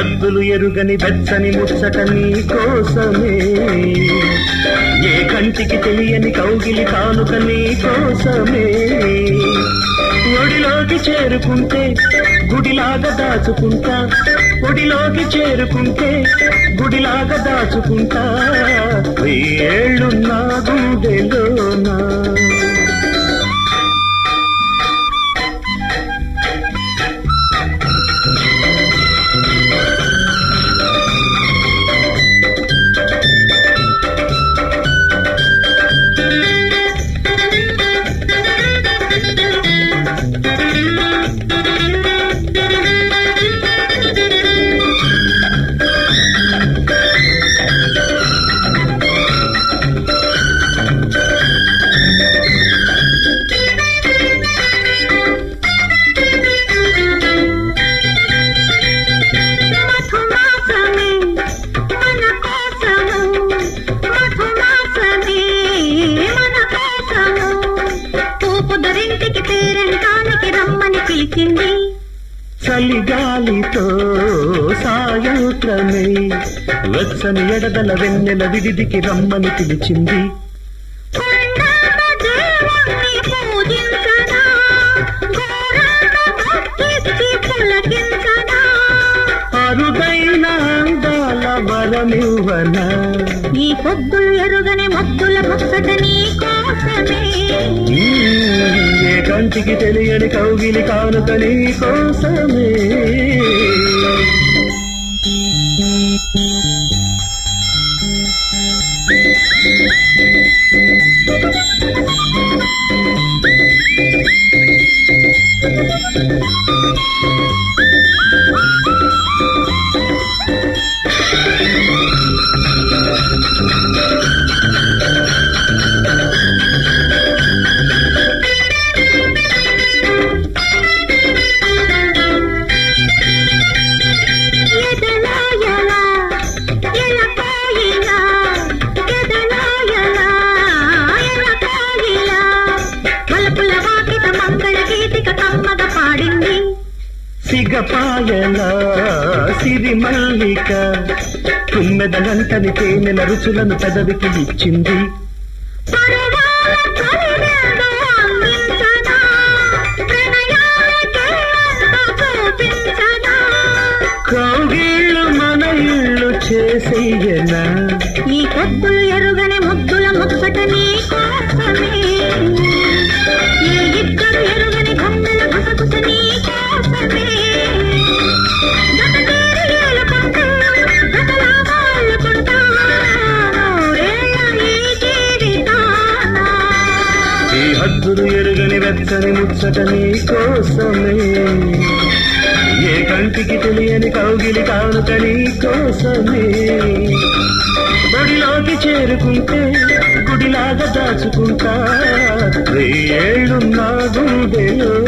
హద్దులు ఎరుగని వెచ్చని ముచ్చట నీ కోసమే ఏ కంటికి తెలియని కౌగిలి కానుక నీ కోసమే ఒడిలోకి చేరుకుంటే గుడిలాగా దాచుకుంటా ఒడిలోకి చేరుకుంటే గుడిలాగా దాచుకుంటా ఏళ్ళున్నా గుండెలోనా మధుమాసమే మన కోసము మధుమాసమే మన కోసము తూపుదరింటికి పేరంటానికి రమ్మని పిలిచింది చలిగాలితో సాయంత్రమే వెచ్చని ఎడదల వెన్నెల విడిదికి రమ్మని పిలిచింది కొండాన దేవుణ్ణి పూజించనా ఘోరాన భక్తికి పులకించనా అరుదైన అందాల వరమివ్వన ఈ పొద్దులు ఎరుగని మొద్దుల ముచ్చట నీ కోసమే ఏ కంటికి తెలియని కౌగిలి కానుక నీ కోసమే ఎదలా ఎలా ఎలా పోయినా ఎదలా ఎలా ఎలా పోయినా మలపుల వాకిట మంగళ గీతిక కమ్మగ పాడింది సిగపాయల సిరి మల్లిక తుమ్మెదలంటని తేనెల రుచులను పెదవికి ఇచ్చింది పరవాల కలివేదో అందించనా ప్రణయాలకే అంత చూపించనా కౌగిళ్ళు మన ఇళ్ళు చేసేయనా ఈ పొద్దులు ఎరుగని ముద్దుల ముచ్చట నీ కోసమే ఈ ఇద్దరు ఎరుగని గుండెల గుసగుస నీ కోసమే జతచేరి ఏలుకుంటూ, జతలాగా అల్లుకుంటా, నూరేళ్ల ఈ జీవితాన. ఈ హద్దులు ఎరుగని వెచ్చని ముచ్చట నీ కోసమే ఏ కంటికి తెలియని కౌగిలి కానుక నీ కోసమే బడిలోకి చేరుకుంటే గుడిలాగా దాచుకుంటా ఏళ్ళున్నా గుండెలో